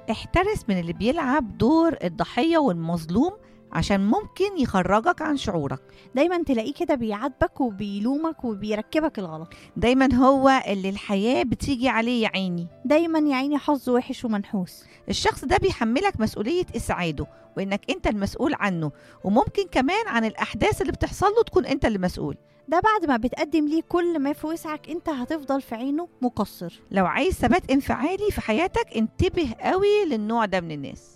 احترس من اللي بيلعب دور الضحية والمظلوم عشان ممكن يخرجك عن شعورك دايما تلاقيه كده بيعاتبك وبيلومك وبيركبك الغلط دايما هو اللي الحياة بتيجي عليه يا عيني دايما يا عيني حظه وحش ومنحوس الشخص ده بيحملك مسؤولية إسعاده وإنك أنت المسؤول عنه وممكن كمان عن الأحداث اللي بتحصل له تكون أنت اللي مسؤول ده بعد ما بتقدم ليه كل ما في وسعك انت هتفضل في عينه مقصر لو عايز ثبات انفعالي في حياتك انتبه قوي للنوع ده من الناس